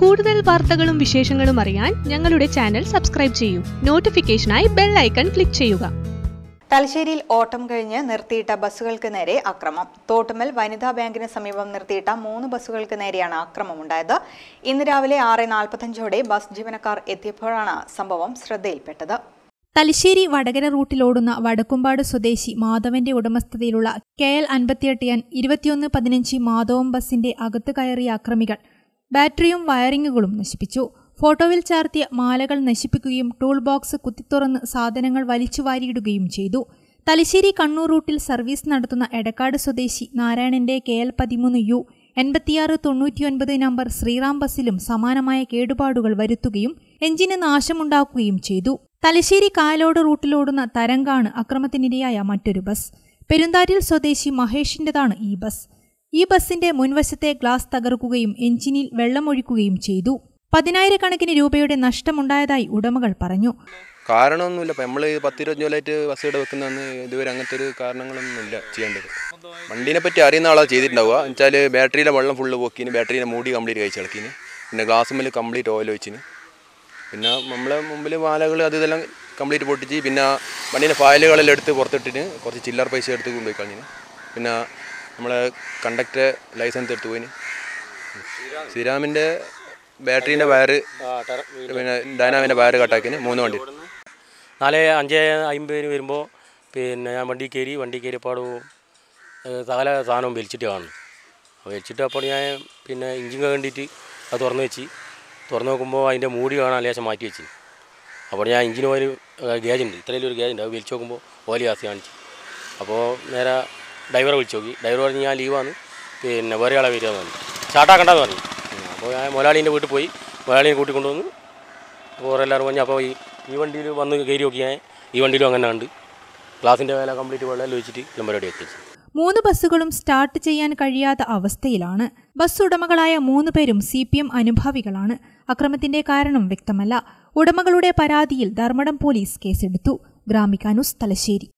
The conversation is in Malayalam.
കൂടുതൽ വാർത്തകളും വിശേഷങ്ങളും അറിയാൻ ഞങ്ങളുടെ ചാനൽ സബ്സ്ക്രൈബ് ചെയ്യൂ നോട്ടിഫിക്കേഷനായി ബെൽ ഐക്കൺ ക്ലിക്ക് ചെയ്യുക തലശ്ശേരിയിൽ ഓട്ടം കഴിഞ്ഞ് നിർത്തിയിട്ട ബസ്സുകൾക്ക് നേരെ അക്രമം തോട്ടുമൽ വനിതാ ബാങ്കിന് സമീപം നിർത്തിയിട്ട മൂന്ന് ബസ്സുകൾക്ക് നേരെയാണ് അക്രമമുണ്ടായത് ഇന്ന് രാവിലെ ആറ് നാൽപ്പത്തഞ്ചോടെ ബസ് ജീവനക്കാർ എത്തിയപ്പോഴാണ് സംഭവം ശ്രദ്ധയിൽപ്പെട്ടത് തലശ്ശേരി വടകര റൂട്ടിലോടുന്ന വടക്കുംപാട് സ്വദേശി മാധവന്റെ ഉടമസ്ഥതയിലുള്ള കെ എൽ അൻപത്തിയെട്ട് എൻ ഇരുപത്തിയൊന്ന് പതിനഞ്ച് മാധവം ബസിന്റെ അകത്ത് കയറിയ അക്രമികൾ ബാറ്ററിയും വയറിങ്ങുകളും നശിപ്പിച്ചു ഫോട്ടോയിൽ ചാർത്തിയ മാലകൾ നശിപ്പിക്കുകയും ടൂൾ ബോക്സ് കുത്തിത്തുറന്ന് സാധനങ്ങൾ വലിച്ചുവാരിയിടുകയും ചെയ്തു തലശ്ശേരി കണ്ണൂർ റൂട്ടിൽ സർവീസ് നടത്തുന്ന എടക്കാട് സ്വദേശി നാരായണന്റെ കെ എൽ പതിമൂന്ന് യു എൺപത്തിയാറ് തൊണ്ണൂറ്റിയൊൻപത് നമ്പർ ശ്രീറാം ബസ്സിലും സമാനമായ കേടുപാടുകൾ വരുത്തുകയും എഞ്ചിന് നാശമുണ്ടാക്കുകയും ചെയ്തു തലശ്ശേരി കായലോട് റൂട്ടിലോടുന്ന തരങ്കാണ് അക്രമത്തിനിരയായ മറ്റൊരു ബസ് പെരുന്താരിൽ സ്വദേശി മഹേഷിന്റേതാണ് ഈ ബസ് ഈ ബസിന്റെ മുൻവശത്തെ ഗ്ലാസ് തകർക്കുകയും എഞ്ചിനിൽ വെള്ളമൊഴിക്കുകയും ചെയ്തു പതിനായിരക്കണക്കിന് രൂപയുടെ നഷ്ടമുണ്ടായതായി ഉടമകൾ പറഞ്ഞു കാരണമൊന്നുമില്ല ഇപ്പം നമ്മൾ പത്തിരുപത്തഞ്ച് കൊല്ലമായിട്ട് ബസ് ഇവിടെ വെക്കുന്നതെന്ന് ഇതുവരെ അങ്ങനത്തെ ഒരു കാരണങ്ങളൊന്നുമില്ല ചെയ്യേണ്ടത് വണ്ടീനെ പറ്റി അറിയുന്ന ആളാണ് ചെയ്തിട്ടുണ്ടാവുക എന്നുവെച്ചാൽ ബാറ്ററിയിലെ വെള്ളം ഫുള്ള് പോക്കിന് ബാറ്ററിയിലെ മൂടി കംപ്ലീറ്റ് കഴിച്ച് ഇളക്കിന് പിന്നെ ഗ്ലാസ് മേൽ കംപ്ലീറ്റ് ഓയിൽ വെച്ചിന് പിന്നെ നമ്മളെ മുമ്പിൽ മാലകൾ അത് ഇതെല്ലാം കംപ്ലീറ്റ് പൊട്ടിച്ച് പിന്നെ വണ്ടീൻ്റെ ഫയലുകളെല്ലാം എടുത്ത് പുറത്തിട്ടിന് കുറച്ച് ചില്ലർ പൈസ എടുത്ത് കൊണ്ടുപോയി കളഞ്ഞിന് പിന്നെ നമ്മളെ കണ്ടക്ടറെ ലൈസൻസ് എടുത്ത് പോയിന് ശ്രീരാമിൻ്റെ ബാറ്ററീൻ്റെ വയറ് പിന്നെ ഡൈനാമിൻ്റെ വയറ് കട്ടാക്കിന് മൂന്ന് വണ്ടി നാല് അഞ്ച് അമ്പതിന് വരുമ്പോൾ പിന്നെ ഞാൻ വണ്ടി കയറി വണ്ടി കയറിയപ്പോൾ സകല സാധനവും വലിച്ചിട്ട് കാണുന്നു വലിച്ചിട്ട് അപ്പോൾ ഞാൻ പിന്നെ ഇഞ്ചിൻ കണ്ടിട്ട് അത് തുറന്ന് വെച്ച് തുറന്ന് നോക്കുമ്പോൾ അതിൻ്റെ മൂടി കാണാൻ ലേശം മാറ്റി വെച്ച് അപ്പോൾ ഞാൻ ഇഞ്ചിന് ഒരു ഗേജ് ഉണ്ട് ഇത്രയും ഒരു ഗേജ് ഉണ്ട് അത് വലിച്ച് നോക്കുമ്പോൾ ഓലി ആസി കാണിച്ചു അപ്പോൾ നേരെ ഡ്രൈവറെ വിളിച്ച് നോക്കി ഡ്രൈവർ പറഞ്ഞ് ഞാൻ ലീവാണ് പിന്നെ വേറെ ആളെ വരിക എന്ന് പറഞ്ഞു ചാട്ടാക്കണ്ടെന്ന് പറഞ്ഞു അപ്പോൾ ഞാൻ മുതലാളീൻ്റെ വീട്ടിൽ പോയി മുതലാളിയെ കൂട്ടിക്കൊണ്ടുവന്ന് അപ്പോൾ എല്ലാവരും പറഞ്ഞു അപ്പോൾ ഈ ഈ വണ്ടിയിൽ വന്ന് കയറി നോക്കി ഞാൻ ഈ വണ്ടിയിലും അങ്ങനെ ഉണ്ട് ഗ്ലാസിൻ്റെ വില കംപ്ലീറ്റ് വെള്ളം വെച്ചിട്ട് എല്ലാം പരിപാടി എത്തിച്ചു മൂന്ന് ബസ്സുകളും സ്റ്റാർട്ട് ചെയ്യാൻ കഴിയാത്ത അവസ്ഥയിലാണ് ബസ് ഉടമകളായ മൂന്ന് പേരും സി പി എം അനുഭാവികളാണ് അക്രമത്തിന്റെ കാരണം വ്യക്തമല്ല ഉടമകളുടെ പരാതിയിൽ ധർമ്മടം പോലീസ് കേസെടുത്തു ഗ്രാമിക ന്യൂസ് തലശ്ശേരി